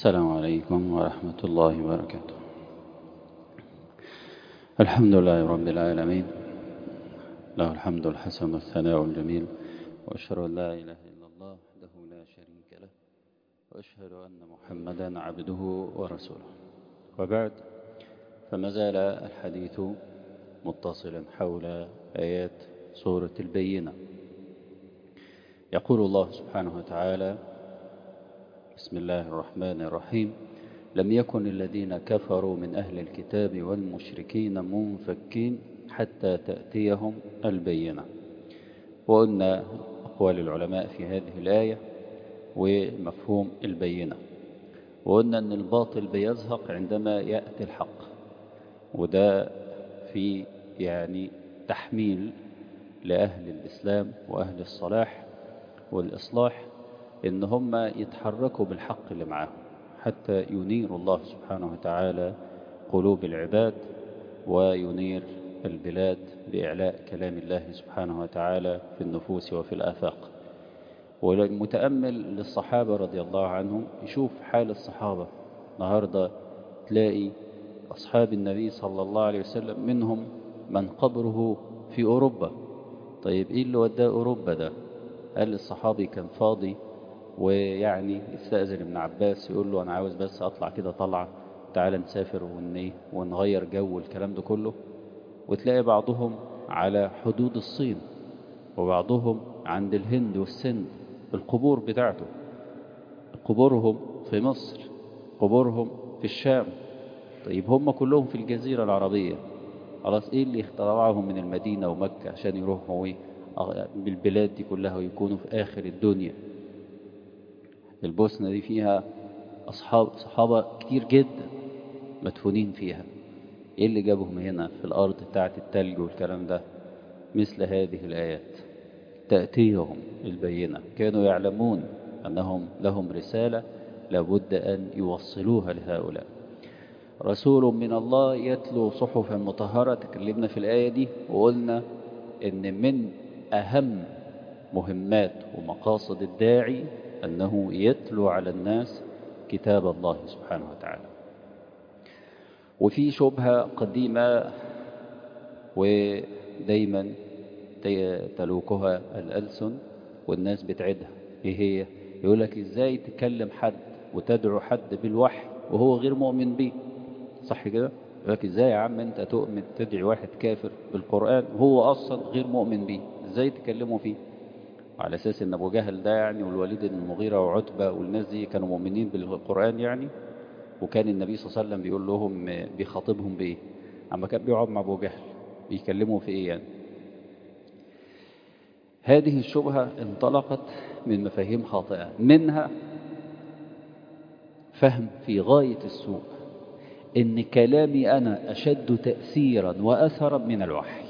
السلام عليكم ورحمة الله وبركاته الحمد لله رب العالمين له الحمد الحسن والثناء الجميل وأشهد أن لا إله إلا الله وحده لا شريك له وأشهد أن محمدا عبده ورسوله وبعد فما زال الحديث متصلا حول آيات سورة البينة يقول الله سبحانه وتعالى بسم الله الرحمن الرحيم لم يكن الذين كفروا من أهل الكتاب والمشركين منفكين حتى تأتيهم البينة وقلنا أقوال العلماء في هذه الآية ومفهوم البينة وقلنا أن الباطل بيزهق عندما يأتي الحق وده في يعني تحميل لأهل الإسلام وأهل الصلاح والإصلاح إن هم يتحركوا بالحق اللي معاهم حتى ينير الله سبحانه وتعالى قلوب العباد وينير البلاد بإعلاء كلام الله سبحانه وتعالى في النفوس وفي الآفاق والمتأمل للصحابة رضي الله عنهم يشوف حال الصحابة النهاردة تلاقي أصحاب النبي صلى الله عليه وسلم منهم من قبره في أوروبا طيب إيه اللي وداه أوروبا ده قال الصحابي كان فاضي ويعني استأذن ابن عباس يقول له أنا عاوز بس أطلع كده طلعة تعالى نسافر ون ونغير جو الكلام ده كله وتلاقي بعضهم على حدود الصين وبعضهم عند الهند والسند القبور بتاعته قبورهم في مصر قبورهم في الشام طيب هم كلهم في الجزيرة العربية خلاص ايه اللي اخترعهم من المدينة ومكة عشان يروحوا بالبلاد دي كلها ويكونوا في آخر الدنيا البوسنة دي فيها أصحاب صحابة كتير جدا مدفونين فيها إيه اللي جابهم هنا في الأرض بتاعت التلج والكلام ده مثل هذه الآيات تأتيهم البينة كانوا يعلمون أنهم لهم رسالة لابد أن يوصلوها لهؤلاء رسول من الله يتلو صحفا مطهرة تكلمنا في الآية دي وقلنا إن من أهم مهمات ومقاصد الداعي أنه يتلو على الناس كتاب الله سبحانه وتعالى وفي شبهة قديمة ودايما تلوكها الألسن والناس بتعدها ايه هي يقول لك ازاي تكلم حد وتدعو حد بالوحي وهو غير مؤمن به صح كده يقول لك ازاي يا عم انت تؤمن تدعي واحد كافر بالقرآن وهو اصلا غير مؤمن به ازاي تكلمه فيه على أساس أن أبو جهل ده يعني والوليد بن المغيرة وعتبة والناس دي كانوا مؤمنين بالقرآن يعني وكان النبي صلى الله عليه وسلم بيقول لهم بيخاطبهم بإيه أما كان بيقعد مع أبو جهل بيكلموا في إيه يعني هذه الشبهة انطلقت من مفاهيم خاطئة منها فهم في غاية السوء إن كلامي أنا أشد تأثيرا وأثرا من الوحي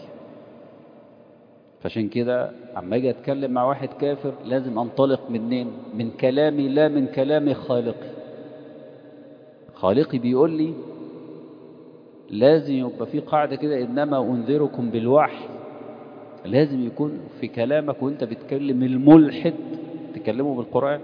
فعشان كده عما اجي اتكلم مع واحد كافر لازم انطلق منين من كلامي لا من كلام خالقي خالقي بيقول لي لازم يبقى في قاعدة كده إنما أنذركم بالوحي لازم يكون في كلامك وانت بتكلم الملحد تكلمه بالقرآن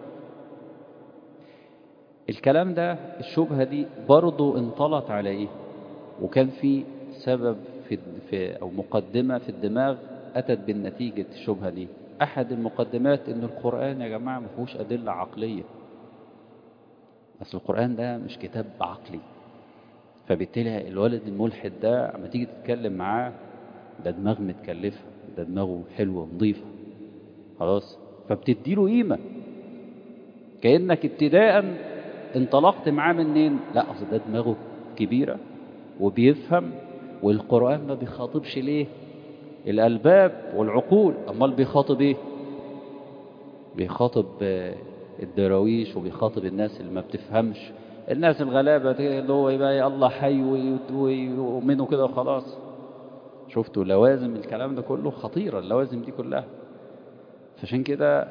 الكلام ده الشبهة دي برضو انطلت على ايه وكان في سبب في, في أو مقدمة في الدماغ أتت بالنتيجة الشبهة دي أحد المقدمات أن القرآن يا جماعة ما فيهوش أدلة عقلية بس القرآن ده مش كتاب عقلي فبالتالي الولد الملحد ده عما تيجي تتكلم معاه ده دماغ متكلفة ده دماغه حلوة نظيفة خلاص فبتديله قيمة كأنك ابتداء انطلقت معاه منين لا أصل ده دماغه كبيرة وبيفهم والقرآن ما بيخاطبش ليه الألباب والعقول أمال بيخاطب إيه بيخاطب الدراويش وبيخاطب الناس اللي ما بتفهمش الناس الغلابة اللي هو يبقى الله حي ويؤمنوا كده وخلاص شفتوا لوازم الكلام ده كله خطيرة اللوازم دي كلها فعشان كده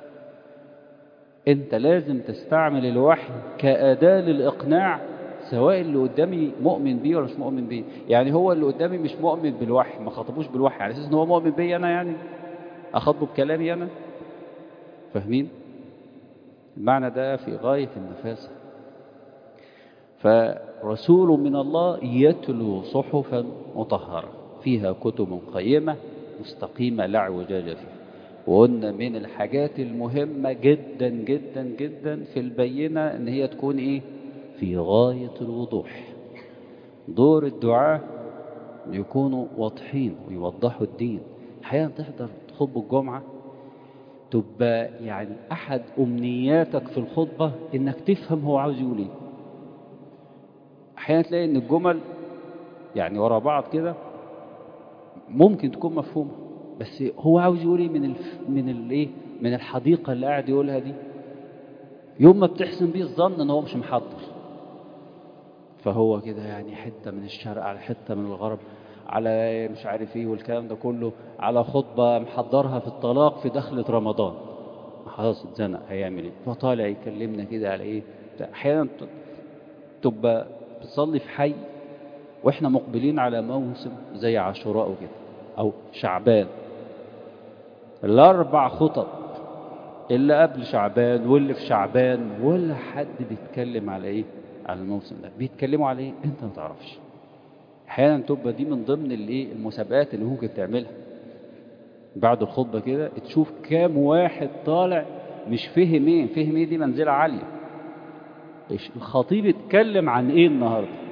انت لازم تستعمل الوحي كأداة للإقناع سواء اللي قدامي مؤمن بيه ولا مش مؤمن بيه يعني هو اللي قدامي مش مؤمن بالوحي ما خاطبوش بالوحي على اساس ان هو مؤمن بيه انا يعني اخاطبه بكلامي انا فاهمين المعنى ده في غاية النفاسة فرسول من الله يتلو صحفا مطهرة فيها كتب قيمة مستقيمة لا اعوجاج فيها وقلنا من الحاجات المهمة جدا جدا جدا في البينة ان هي تكون ايه في غاية الوضوح دور الدعاء يكونوا واضحين ويوضحوا الدين احيانا تحضر خطبة الجمعة تبقى يعني احد امنياتك في الخطبة انك تفهم هو عاوز يقول ايه احيانا تلاقي ان الجمل يعني ورا بعض كده ممكن تكون مفهومة بس هو عاوز يقول ايه من الف... من الايه من الحديقة اللي قاعد يقولها دي يوم ما بتحسن بيه الظن ان هو مش محضر فهو كده يعني حتة من الشرق على حتة من الغرب على مش عارف ايه والكلام ده كله على خطبة محضرها في الطلاق في دخلة رمضان خلاص اتزنق هيعمل ايه فطالع يكلمنا كده على ايه احيانا تبقى بتصلي في حي واحنا مقبلين على موسم زي عاشوراء وكده او شعبان الاربع خطب اللي قبل شعبان واللي في شعبان ولا حد بيتكلم على ايه على الموسم ده بيتكلموا على ايه انت ما تعرفش احيانا تبقى دي من ضمن الايه المسابقات اللي ممكن تعملها بعد الخطبه كده تشوف كام واحد طالع مش فهم ايه فهم ايه دي منزله عاليه الخطيب اتكلم عن ايه النهارده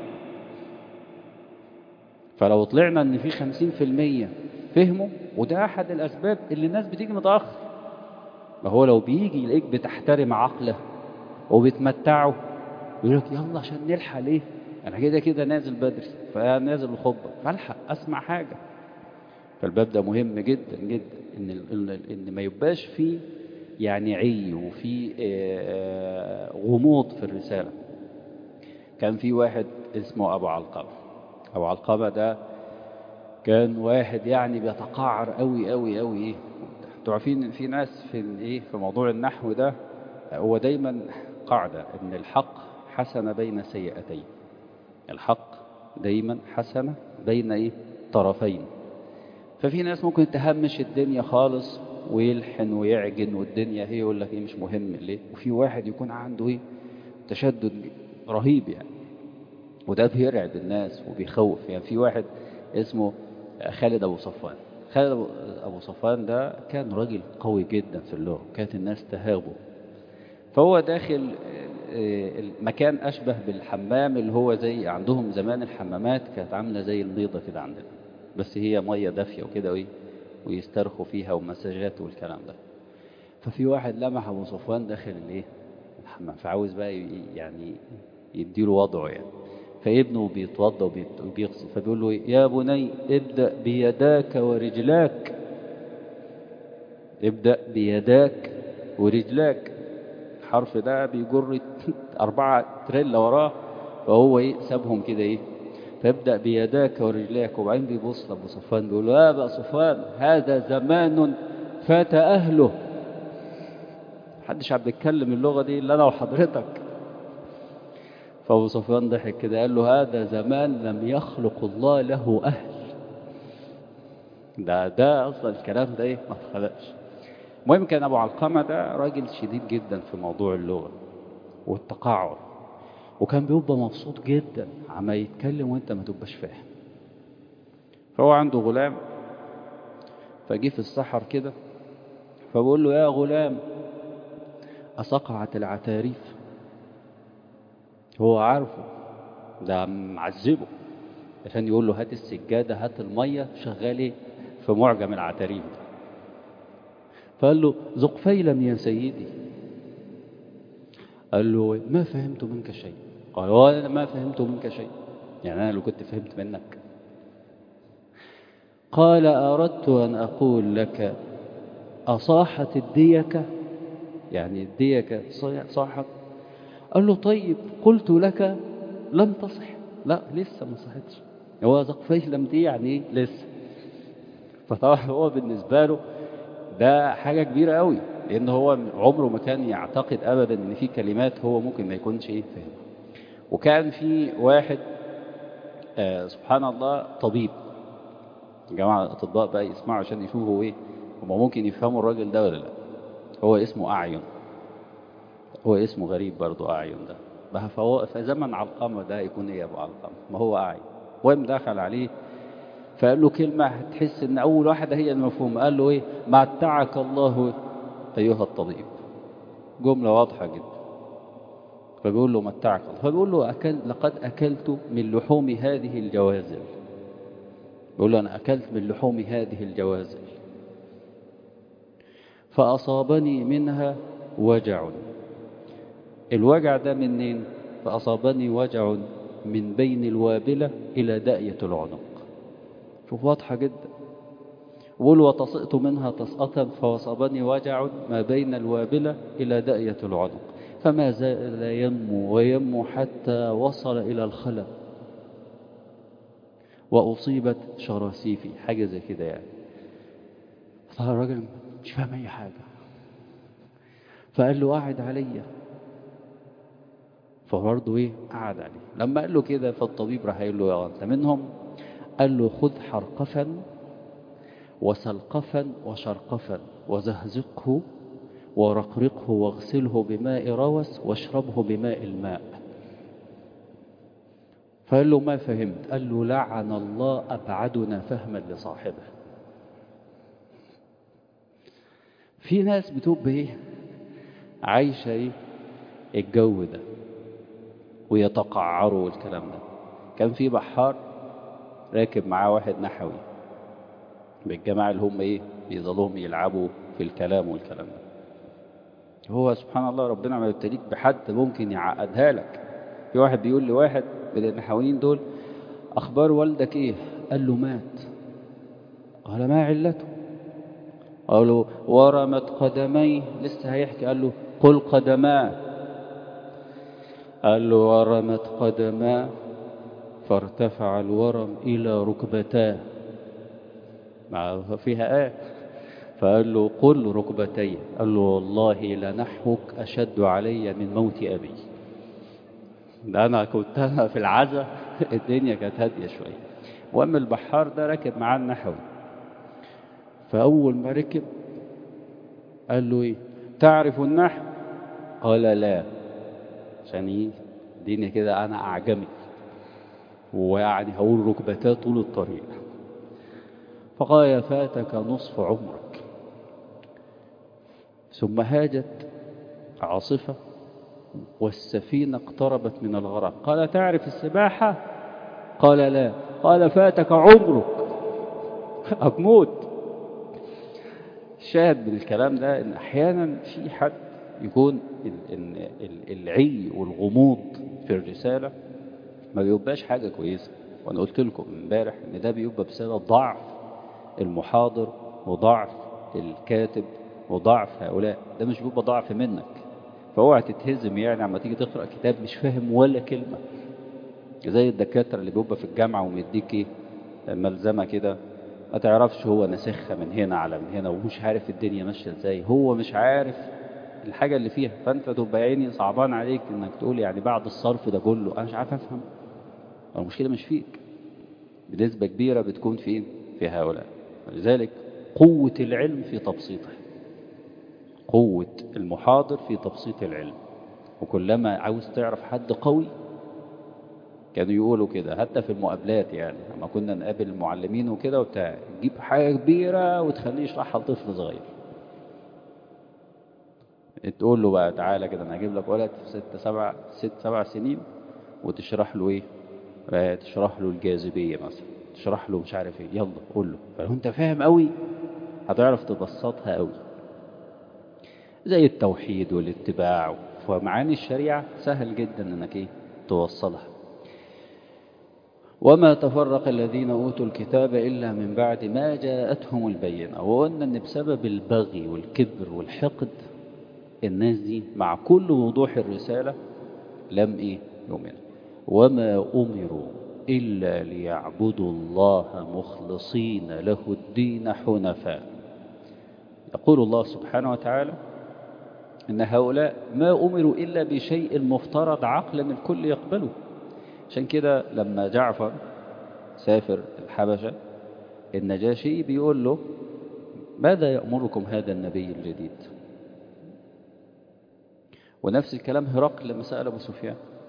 فلو طلعنا ان في خمسين في المية فهموا وده احد الاسباب اللي الناس بتيجي متأخر ما هو لو بيجي يلاقيك بتحترم عقله وبتمتعه يقول لك يلا عشان نلحق ليه انا كده كده نازل بدري فنازل الخطبه فالحق اسمع حاجه فالباب ده مهم جدا جدا ان ان ما يبقاش فيه يعني عي وفي غموض في الرساله كان في واحد اسمه ابو علقمه ابو علقمه ده كان واحد يعني بيتقعر قوي قوي قوي ايه انتوا عارفين ان في ناس في ايه في موضوع النحو ده هو دايما قاعده ان الحق حسن بين سيئتين الحق دايما حسنة بين ايه طرفين ففي ناس ممكن تهمش الدنيا خالص ويلحن ويعجن والدنيا هي يقول لك ايه مش مهم ليه وفي واحد يكون عنده ايه تشدد رهيب يعني وده بيرعب الناس وبيخوف يعني في واحد اسمه خالد ابو صفوان خالد ابو صفوان ده كان راجل قوي جدا في اللغه كانت الناس تهابه فهو داخل المكان أشبه بالحمام اللي هو زي عندهم زمان الحمامات كانت عاملة زي البيضة كده عندنا بس هي مية دافية وكده وإيه ويسترخوا فيها ومساجات والكلام ده ففي واحد لمح أبو صفوان داخل الإيه الحمام فعاوز بقى يعني يديله وضعه يعني فابنه بيتوضى وبيغسل فبيقول له يا بني ابدأ بيداك ورجلاك ابدأ بيداك ورجلاك الحرف ده بيجر أربعة تريلا وراه فهو إيه سابهم كده إيه فيبدأ بيداك ورجلاك وبعدين بيبص لأبو صفوان بيقول له يا أبا صفوان هذا زمان فات أهله محدش عم بيتكلم اللغة دي إلا أنا وحضرتك فأبو صفوان ضحك كده قال له هذا زمان لم يخلق الله له أهل ده ده أصلا الكلام ده إيه ما اتخلقش المهم كان أبو علقمة ده راجل شديد جدا في موضوع اللغة والتقعر وكان بيبقى مبسوط جدا عما يتكلم وانت ما تبقاش فاهم فهو عنده غلام فجي في السحر كده فبقول له يا غلام أسقعت العتاريف هو عارفه ده معذبه عشان يقول له هات السجادة هات المية شغال ايه في معجم العتاريف ده فقال له ذق فيلا يا سيدي قال له ما فهمت منك شيء قال وانا ما فهمت منك شيء يعني انا لو كنت فهمت منك قال اردت ان اقول لك اصاحت الديكه يعني الديكه صاحت قال له طيب قلت لك لم تصح لا لسه ما صحتش هو ذق فيلم دي يعني ايه لسه فطبعا هو بالنسبه له ده حاجة كبيرة قوي لأن هو عمره ما كان يعتقد أبدا إن في كلمات هو ممكن ما يكونش إيه فاهم وكان في واحد آه سبحان الله طبيب جماعة الأطباء بقى يسمعوا عشان يشوفوا إيه هما ممكن يفهموا الراجل ده ولا لا هو اسمه أعين هو اسمه غريب برضو أعين ده بقى فهو في زمن علقمة ده يكون ايه يا ابو علقمة ما هو قاعد وقام دخل عليه فقال له كلمة هتحس ان اول واحدة هي المفهومة قال له ايه متعك الله ايها الطبيب جملة واضحة جدا فبيقول له متعك الله فبيقول له أكل لقد أكلت من لحوم هذه الجوازل بيقول له أنا أكلت من لحوم هذه الجوازل فأصابني منها وجع الوجع ده منين فأصابني وجع من بين الوابلة إلى داءية العنق شوف واضحة جدا بقول وتصئت منها تسقطا فوصبني وجع ما بين الوابلة إلى داءية العنق فما زال ينمو وينمو حتى وصل إلى الخلق وأصيبت شراسيفي حاجة زي كده يعني فطلع الراجل مش فاهم أي حاجة فقال له قاعد عليا فبرضه ايه قعد عليه لما قال له كده فالطبيب راح قال له يا انت منهم قال له خذ حرقفا وسلقفا وشرقفا وزهزقه ورقرقه واغسله بماء روس واشربه بماء الماء فقال له ما فهمت قال له لعن الله أبعدنا فهما لصاحبه في ناس بتبقى ايه عايشة ايه الجو ده ويتقعروا والكلام ده كان في بحار راكب معاه واحد نحوي بالجماعة اللي هم ايه بيظلهم يلعبوا في الكلام والكلام ده هو سبحان الله ربنا ما يبتليك بحد ممكن يعقدها لك في واحد بيقول لواحد من النحويين دول أخبار والدك إيه قال له مات قال ما علته قال له ورمت قدميه لسه هيحكي قال له قل قدماه قال له ورمت قدماه فارتفع الورم إلى ركبتاه مع فيها آية فقال له قل ركبتي قال له والله لنحوك أشد علي من موت أبي ده أنا كنت أنا في العزة الدنيا كانت هادية شوية وأما البحار ده ركب معاه النحوي فأول ما ركب قال له إيه تعرف النحو قال لا عشان إيه الدنيا كده أنا أعجمي ويعني هقول ركبتاه طول الطريق فقال فاتك نصف عمرك ثم هاجت عاصفة والسفينة اقتربت من الغرق قال تعرف السباحة قال لا قال فاتك عمرك أموت الشاهد من الكلام ده ان احيانا في حد يكون العي والغموض في الرسالة ما بيبقاش حاجة كويسة وانا قلت لكم امبارح ان ده بيبقى بسبب ضعف المحاضر وضعف الكاتب وضعف هؤلاء ده مش بيبقى ضعف منك فاوعى تتهزم يعني لما تيجي تقرا كتاب مش فاهم ولا كلمه زي الدكاتره اللي بيبقى في الجامعه ومديك ايه ملزمه كده ما تعرفش هو نسخها من هنا على من هنا ومش عارف الدنيا ماشيه ازاي هو مش عارف الحاجه اللي فيها فانت تبقى عيني صعبان عليك انك تقول يعني بعد الصرف ده كله انا مش عارف افهم المشكله مش فيك بنسبه كبيره بتكون فين في هؤلاء ولذلك قوه العلم في تبسيطه قوة المحاضر في تبسيط العلم وكلما عاوز تعرف حد قوي كانوا يقولوا كده حتى في المقابلات يعني لما كنا نقابل المعلمين وكده وبتاع تجيب حاجة كبيرة وتخليه يشرحها لطفل صغير تقول له بقى تعالى كده انا هجيب لك ولد في ست سبع ست سبع سنين وتشرح له ايه تشرح له الجاذبية مثلا تشرح له مش عارف ايه يلا قول له فلو انت فاهم قوي هتعرف تبسطها قوي زي التوحيد والاتباع ومعاني الشريعة سهل جدا انك ايه توصلها وما تفرق الذين أوتوا الكتاب إلا من بعد ما جاءتهم البينة وقلنا أن بسبب البغي والكبر والحقد الناس دي مع كل وضوح الرسالة لم إيه يؤمن وما أمروا إلا ليعبدوا الله مخلصين له الدين حنفاء يقول الله سبحانه وتعالى إن هؤلاء ما أمروا إلا بشيء مفترض عقلا الكل يقبله عشان كده لما جعفر سافر الحبشة النجاشي بيقول له ماذا يأمركم هذا النبي الجديد ونفس الكلام هرقل لما سأل أبو سفيان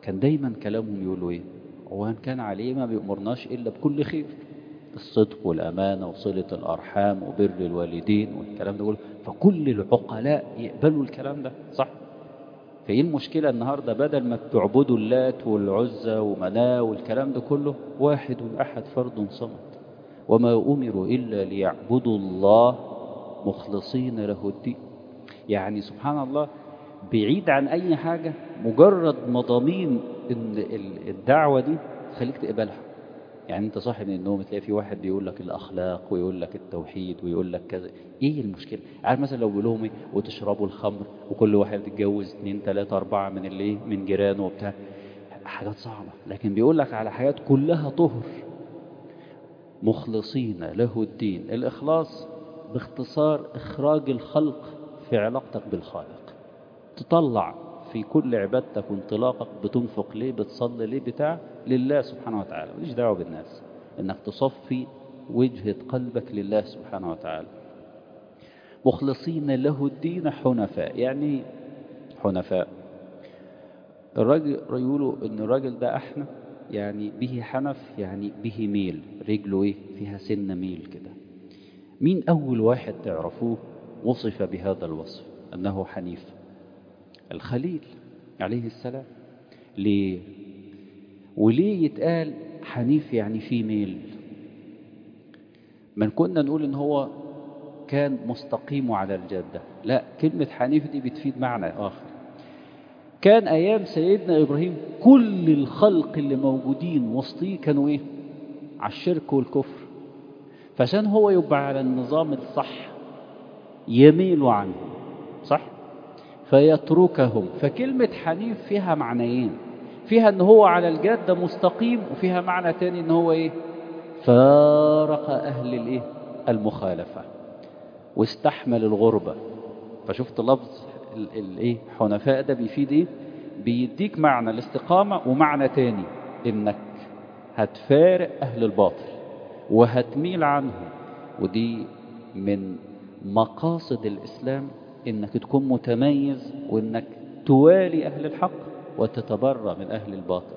كان دايما كلامهم يقولوا ايه وان كان عليه ما بيأمرناش إلا بكل خير الصدق والأمانة وصلة الأرحام وبر الوالدين والكلام ده كله فكل العقلاء يقبلوا الكلام ده صح فايه المشكلة النهاردة بدل ما بتعبدوا اللات والعزى ومناه والكلام ده كله واحد أحد فرد صمد وما أمروا إلا ليعبدوا الله مخلصين له الدين يعني سبحان الله بعيد عن أي حاجة مجرد مضامين إن الدعوة دي خليك تقبلها يعني انت صاحي من النوم تلاقي في واحد بيقول لك الاخلاق ويقول لك التوحيد ويقول لك كذا ايه المشكله عارف مثلا لو بيقول لهم ايه وتشربوا الخمر وكل واحد يتجوز اثنين ثلاثه اربعه من اللي من جيرانه وبتاع حاجات صعبه لكن بيقول لك على حاجات كلها طهر مخلصين له الدين الاخلاص باختصار اخراج الخلق في علاقتك بالخالق تطلع في كل عبادتك وانطلاقك بتنفق ليه بتصلي ليه بتاع لله سبحانه وتعالى ماليش دعوه بالناس انك تصفي وجهة قلبك لله سبحانه وتعالى مخلصين له الدين حنفاء يعني حنفاء الراجل يقولوا ان الراجل ده احنف يعني به حنف يعني به ميل رجله ايه فيها سن ميل كده مين اول واحد تعرفوه وصف بهذا الوصف انه حنيف الخليل عليه السلام ليه وليه يتقال حنيف يعني في ميل من كنا نقول ان هو كان مستقيم على الجادة لا كلمة حنيف دي بتفيد معنى آخر كان أيام سيدنا إبراهيم كل الخلق اللي موجودين وسطيه كانوا إيه على الشرك والكفر فعشان هو يبقى على النظام الصح يميل عنه صح فيتركهم فكلمة حنيف فيها معنيين فيها ان هو على الجادة مستقيم وفيها معنى تاني ان هو ايه فارق اهل الايه المخالفة واستحمل الغربة فشفت لفظ الايه حنفاء ده بيفيد ايه بيديك معنى الاستقامة ومعنى تاني انك هتفارق اهل الباطل وهتميل عنهم ودي من مقاصد الاسلام انك تكون متميز وانك توالي اهل الحق وتتبرى من اهل الباطل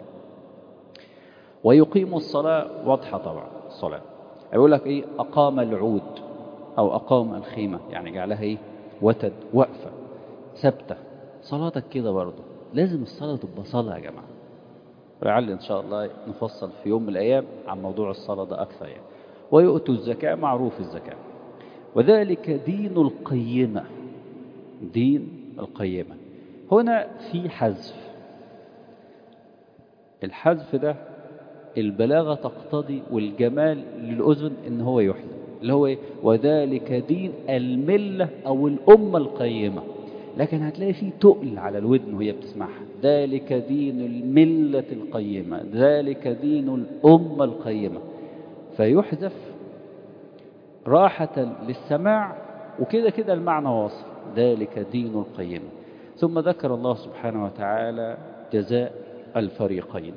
ويقيم الصلاة واضحة طبعا الصلاة يقول لك ايه اقام العود او اقام الخيمة يعني جعلها ايه وتد وقفة ثابتة صلاتك كده برضه لازم الصلاة تبقى صلاة يا جماعة لعل ان شاء الله نفصل في يوم من الايام عن موضوع الصلاة ده اكثر يعني ويؤتوا الزكاة معروف الزكاة وذلك دين القيمة دين القيمة هنا في حذف الحذف ده البلاغة تقتضي والجمال للأذن إن هو يحذف اللي هو إيه؟ وذلك دين الملة أو الأمة القيمة لكن هتلاقي فيه تقل على الودن وهي بتسمعها ذلك دين الملة القيمة ذلك دين الأمة القيمة فيحذف راحة للسماع وكده كده المعنى واصل ذلك دين القيمة ثم ذكر الله سبحانه وتعالى جزاء الفريقين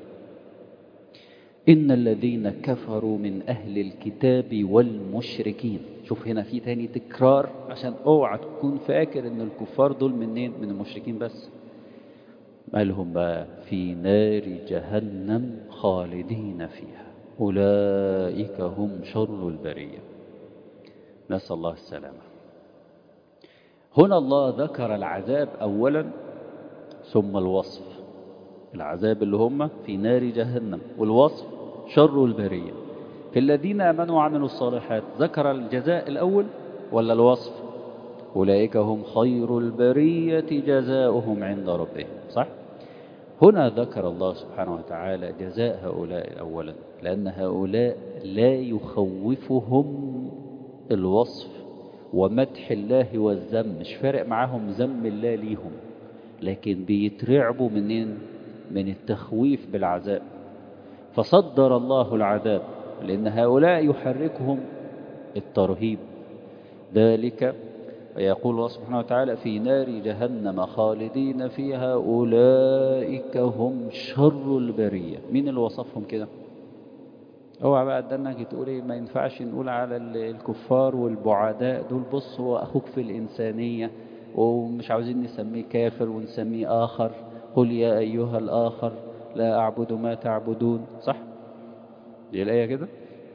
إن الذين كفروا من أهل الكتاب والمشركين شوف هنا في تاني تكرار عشان اوعى تكون فاكر ان الكفار دول منين من المشركين بس مالهم بقى في نار جهنم خالدين فيها أولئك هم شر البرية نسأل الله السلامة هنا الله ذكر العذاب أولا ثم الوصف العذاب اللي هم في نار جهنم والوصف شر البرية في الذين آمنوا وعملوا الصالحات ذكر الجزاء الأول ولا الوصف أولئك هم خير البرية جزاؤهم عند ربهم صح هنا ذكر الله سبحانه وتعالى جزاء هؤلاء أولا لأن هؤلاء لا يخوفهم الوصف ومدح الله والذم مش فارق معاهم ذم الله ليهم لكن بيترعبوا منين من التخويف بالعذاب فصدر الله العذاب لأن هؤلاء يحركهم الترهيب ذلك ويقول الله سبحانه وتعالى في نار جهنم خالدين فيها أولئك هم شر البرية مين اللي وصفهم كده اوعى بقى ادنك تقول ايه ما ينفعش نقول على الكفار والبعداء دول بص هو اخوك في الانسانيه ومش عاوزين نسميه كافر ونسميه اخر قل يا ايها الاخر لا أعبد ما تعبدون صح دي الآية كده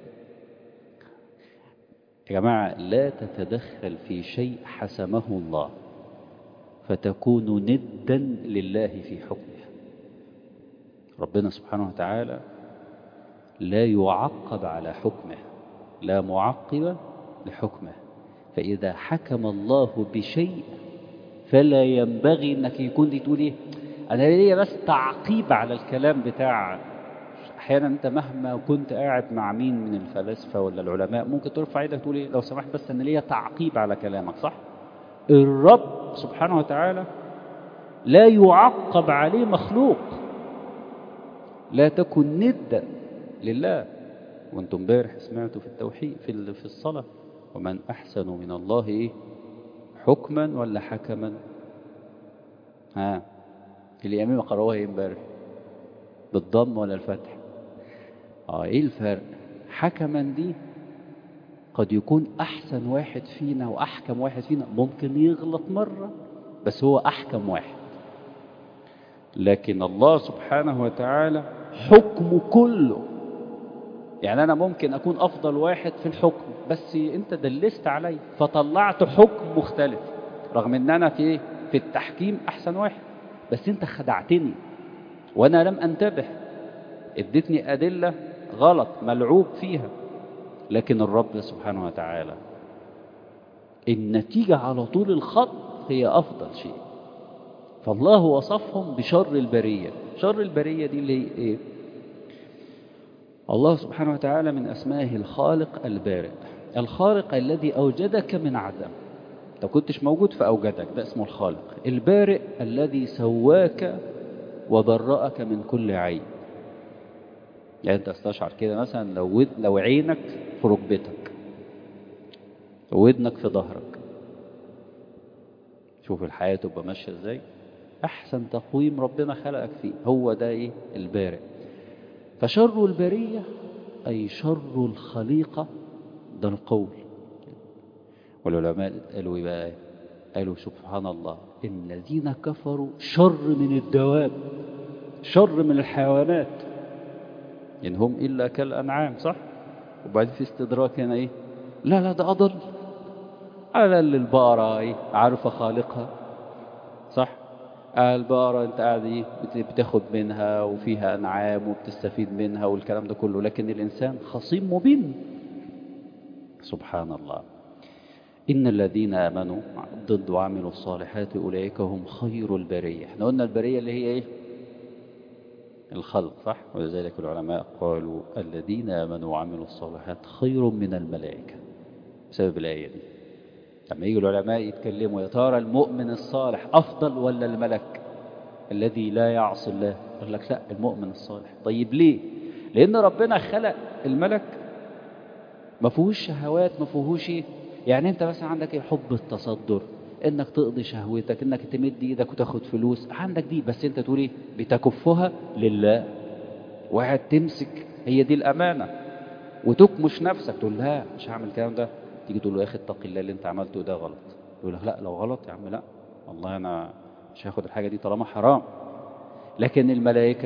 يا جماعة لا تتدخل في شيء حسمه الله فتكون ندا لله في حكمه ربنا سبحانه وتعالى لا يعقب على حكمه لا معقب لحكمه فإذا حكم الله بشيء فلا ينبغي انك يكون دي تقول ايه انا ليا بس تعقيب على الكلام بتاع احيانا انت مهما كنت قاعد مع مين من الفلاسفه ولا العلماء ممكن ترفع ايدك تقول ايه لو سمحت بس انا ليا تعقيب على كلامك صح الرب سبحانه وتعالى لا يعقب عليه مخلوق لا تكن ندا لله وانتم امبارح سمعتوا في التوحيد في في الصلاه ومن احسن من الله ايه حكما ولا حكما ها اليمين قروها ايه امبارح بالضم ولا الفتح اه ايه الفرق حكما دي قد يكون احسن واحد فينا واحكم واحد فينا ممكن يغلط مره بس هو احكم واحد لكن الله سبحانه وتعالى حكمه كله يعني انا ممكن اكون افضل واحد في الحكم بس انت دلست علي فطلعت حكم مختلف رغم ان انا في في التحكيم احسن واحد بس انت خدعتني وانا لم انتبه اديتني ادله غلط ملعوب فيها لكن الرب سبحانه وتعالى النتيجه على طول الخط هي افضل شيء فالله وصفهم بشر البريه شر البريه دي اللي هي ايه الله سبحانه وتعالى من أسمائه الخالق البارئ الخالق الذي أوجدك من عدم أنت كنتش موجود فأوجدك ده اسمه الخالق البارئ الذي سواك وبرأك من كل عيب يعني أنت استشعر كده مثلا لو, ود لو عينك في ركبتك ودنك في ظهرك شوف الحياة تبقى ماشية ازاي أحسن تقويم ربنا خلقك فيه هو ده إيه البارئ فشر البرية أي شر الخليقة ده القول والعلماء قالوا إيه بقى قالوا سبحان الله إن الذين كفروا شر من الدواب شر من الحيوانات إن هم إلا كالأنعام صح وبعدين في استدراك هنا إيه لا لا ده أضل على البقرة إيه عارفة خالقها صح البقرة انت قاعد ايه بتاخد منها وفيها انعام وبتستفيد منها والكلام ده كله لكن الانسان خصيم مبين سبحان الله ان الذين امنوا ضد وعملوا الصالحات اولئك هم خير البريه احنا قلنا البريه اللي هي ايه الخلق صح ولذلك العلماء قالوا الذين امنوا وعملوا الصالحات خير من الملائكه بسبب الايه دي لما يجي العلماء يتكلموا يا ترى المؤمن الصالح أفضل ولا الملك الذي لا يعصي الله يقول لك لا المؤمن الصالح طيب ليه لأن ربنا خلق الملك ما فيهوش شهوات ما فيهوش ايه يعني انت مثلا عندك ايه حب التصدر انك تقضي شهوتك انك تمد ايدك وتاخد فلوس عندك دي بس انت تقول ايه بتكفها لله وقاعد تمسك هي دي الامانه وتكمش نفسك تقول لا مش هعمل الكلام ده تيجي تقول له يا اخي اتق الله اللي انت عملته ده غلط يقول لك لا لو غلط يا عم لا والله انا مش هاخد الحاجه دي طالما حرام لكن الملائكه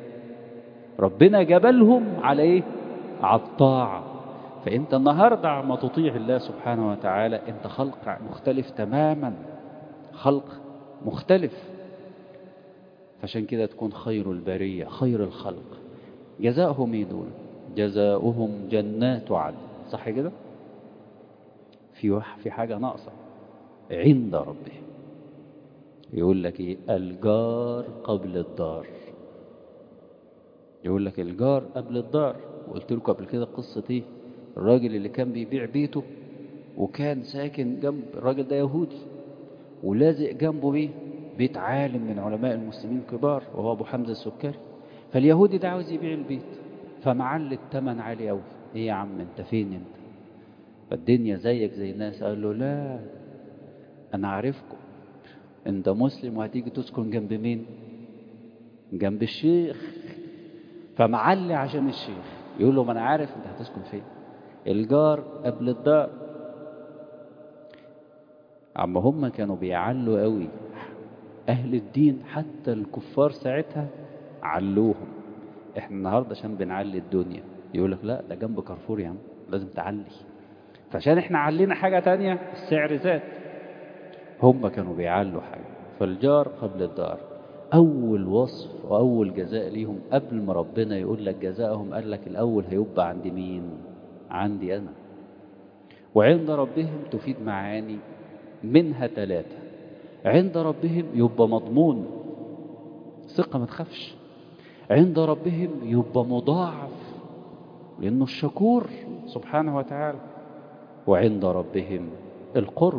ربنا جبلهم على ايه على الطاعه فانت النهارده عما تطيع الله سبحانه وتعالى انت خلق مختلف تماما خلق مختلف فعشان كده تكون خير البريه خير الخلق جزاؤهم ايه دول جزاؤهم جنات عدن صح كده في في حاجة ناقصة عند ربه يقول لك ايه الجار قبل الدار يقول لك الجار قبل الدار وقلت لكم قبل كده قصة ايه الراجل اللي كان بيبيع بيته وكان ساكن جنب الراجل ده يهودي ولازق جنبه بيه بيت عالم من علماء المسلمين كبار وهو ابو حمزة السكري فاليهودي ده عاوز يبيع البيت فمعل الثمن عالي قوي ايه يا عم انت فين انت فالدنيا زيك زي الناس قال له لا انا عارفكم انت مسلم وهتيجي تسكن جنب مين جنب الشيخ فمعلي عشان الشيخ يقول له ما انا عارف انت هتسكن فين الجار قبل الدار اما هم كانوا بيعلوا قوي اهل الدين حتى الكفار ساعتها علوهم احنا النهاردة عشان بنعلي الدنيا يقول لك لا ده جنب كارفور يا عم لازم تعلي فعشان احنا علينا حاجة تانية السعر زاد هم كانوا بيعلوا حاجة فالجار قبل الدار أول وصف وأول جزاء ليهم قبل ما ربنا يقول لك جزاءهم قال لك الأول هيبقى عند مين عندي أنا وعند ربهم تفيد معاني منها ثلاثة عند ربهم يبقى مضمون ثقة ما تخافش عند ربهم يبقى مضاعف لأنه الشكور سبحانه وتعالى وعند ربهم القرب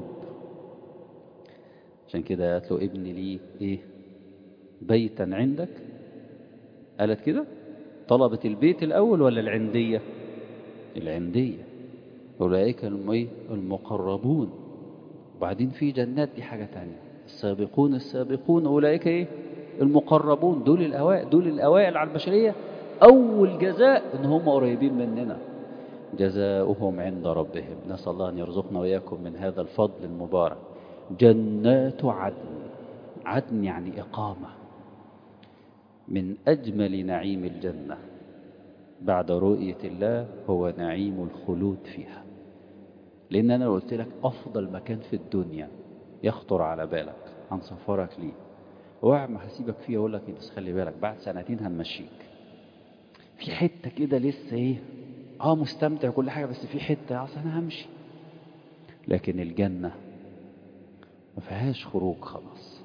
عشان كده قالت له ابن لي ايه بيتا عندك قالت كده طلبت البيت الأول ولا العندية العندية أولئك المقربون وبعدين في جنات دي حاجة تانية السابقون السابقون أولئك إيه المقربون دول الأوائل دول الأوائل على البشرية أول جزاء إن هم قريبين مننا جزاؤهم عند ربهم نسأل الله أن يرزقنا وإياكم من هذا الفضل المبارك جنات عدن عدن يعني إقامة من أجمل نعيم الجنة بعد رؤية الله هو نعيم الخلود فيها لأن أنا قلت لك أفضل مكان في الدنيا يخطر على بالك عن سفرك ليه وقع ما هسيبك فيه أقول لك إيه بس خلي بالك بعد سنتين هنمشيك في حتة كده لسه إيه اه مستمتع كل حاجة بس في حتة أصل أنا همشي لكن الجنة ما فيهاش خروج خلاص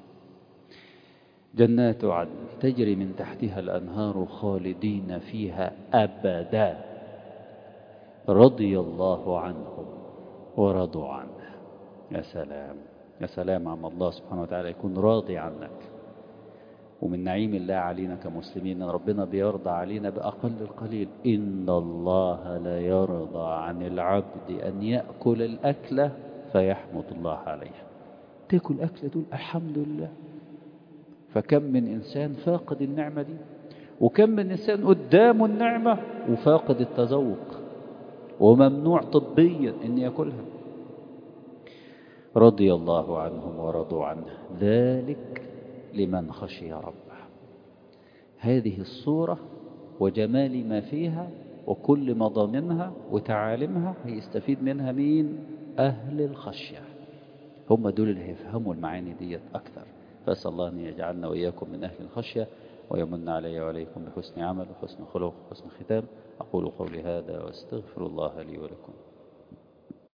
جنات عدن تجري من تحتها الأنهار خالدين فيها أبدا رضي الله عنهم ورضوا عنه يا سلام يا سلام عم الله سبحانه وتعالى يكون راضي عنك ومن نعيم الله علينا كمسلمين ان ربنا بيرضى علينا بأقل القليل إن الله لا يرضى عن العبد أن يأكل الأكلة فيحمد الله عليها تاكل أكلة تقول الحمد لله فكم من إنسان فاقد النعمة دي وكم من إنسان قدامه النعمة وفاقد التذوق وممنوع طبيا أن يأكلها رضي الله عنهم ورضوا عنه ذلك لمن خشي ربه هذه الصورة وجمال ما فيها وكل مضامنها وتعاليمها هيستفيد منها مين أهل الخشية هم دول اللي هيفهموا المعاني ديت أكثر فأسأل الله أن يجعلنا وإياكم من أهل الخشية ويمن علي وعليكم بحسن عمل وحسن خلق وحسن ختام أقول قولي هذا وأستغفر الله لي ولكم